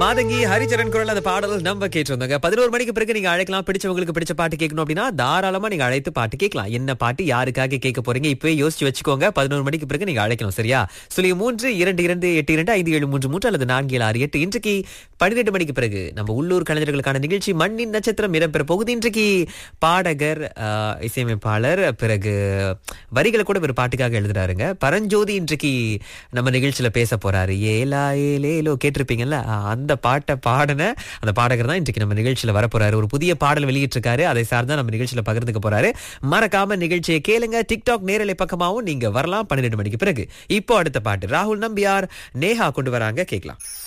மாதங்கி ஹரிச்சரன் குரல் அந்த பாடல் நம்ம கேட்டிருந்தோங்க பதினோரு மணிக்கு பிறகு நீங்க அழைக்கலாம் பிடிச்சவங்களுக்கு பிடிச்ச பாட்டு கேட்கணும் அப்படின்னா தாராளமா நீங்க அழைத்து பாட்டு கேட்கலாம் என்ன பாட்டு யாருக்காக கேட்க போறீங்க இப்பவே யோசிச்சு வச்சுக்கோங்க பதினோரு மணிக்கு பிறகு நீங்க அழைக்கணும் சரியா சொல்லி மூன்று இரண்டு இரண்டு எட்டு இரண்டு ஐந்து ஏழு மூன்று மூன்று அல்லது நான்கு ஏழு ஆறு எட்டு இன்றைக்கு பன்னிரெண்டு மணிக்கு பிறகு நம்ம உள்ளூர் கலைஞர்களுக்கான நிகழ்ச்சி மண்ணின் நட்சத்திரம் இடம்பெற போகுது இன்றைக்கு பாடகர் ஆஹ், இசையமைப்பாளர் பிறகு வரிகளை கூட ஒரு பாட்டுக்காக எழுதுறாருங்க பரஞ்சோதி இன்றைக்கு நம்ம நிகழ்ச்சியில பேச போறாரு ஏலா ஏலேலோ கேட்டிருப்பீங்கல்ல ஆ, அந்த பாட்டை பாடின அந்த பாடகர் தான் இன்றைக்கு நம்ம நிகழ்ச்சியில வர போறாரு ஒரு புதிய பாடல் வெளியிட்டிருக்காரு அதை சார்ந்தா நம்ம நிகழ்ச்சியில பகிர்ந்துக்க போறாரு மறக்காம நிகழ்ச்சியை கேளுங்க டிக்டாக் நேரலை பக்கமாவும் நீங்க வரலாம் பன்னிரெண்டு மணிக்கு பிறகு இப்போ அடுத்த பாட்டு ராகுல் நம்பியார் நேஹா கொண்டு வராங்க கேட்கலாம்